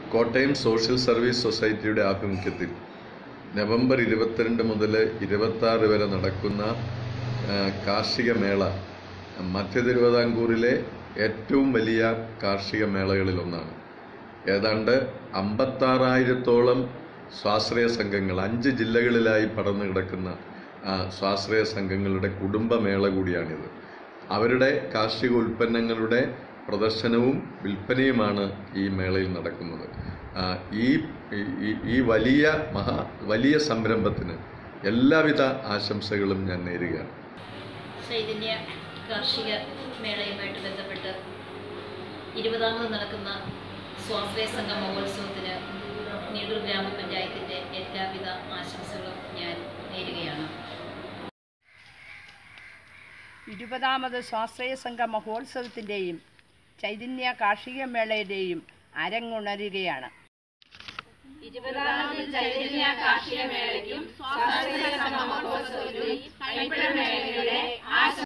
Kottayam social service സൊസൈറ്റിയുടെ ആഭിമുഖ്യത്തിൽ November ഇരുപത്തിരണ്ട് മുതൽ ഇരുപത്തി വരെ നടക്കുന്ന ആ, കാർഷിക മേള മധ്യ തിരുവിതാംകൂറിലെ ഏറ്റവും വലിയ കാർഷിക മേളകളിലൊന്നാണ് ഏതാണ്ട് അമ്പത്താറായിരത്തോളം സ്വാശ്രയ സംഘങ്ങൾ അഞ്ച് ജില്ലകളിലായി പടർന്നു കിടക്കുന്ന ആ, സ്വാശ്രയ സംഘങ്ങളുടെ കുടുംബമേള കൂടിയാണിത് അവരുടെ കാർഷിക ഉൽപ്പന്നങ്ങളുടെ പ്രദർശനവും വിൽപ്പനയുമാണ് ഈ മേളയിൽ നടക്കുന്നത് ആ, ഈ ഈ- ഈ വലിയ മഹാ വലിയ സംരംഭത്തിന് എല്ലാവിധ ആശംസകളും ഞാൻ നേരുകയാണ് ചൈതന്യ കാർഷിക മേളയുമായിട്ട് ബന്ധപ്പെട്ട് ഇരുപതാമത് നടക്കുന്ന സ്വാശ്രയ സംഘ മഹോത്സവത്തിന് നീണ്ടൂർ ഗ്രാമപഞ്ചായത്തിൻ്റെ എല്ലാവിധ ആശംസകളും ഞാൻ നേരുകയാണ് ഇരുപതാമത് സ്വാശ്രയ സംഘ മഹോത്സവത്തിൻ്റെയും ചൈതന്യ കാർഷിക മേളയുടെയും അരങ്ങുണരുകയാണ് ഇരുപതാമത് ചൈതന്യ കാർഷിക മേളയ്ക്കും സ്വാശ്രയ സംഘ മഹോത്സവത്തിനും കൈപ്പഴ മേളയുടെ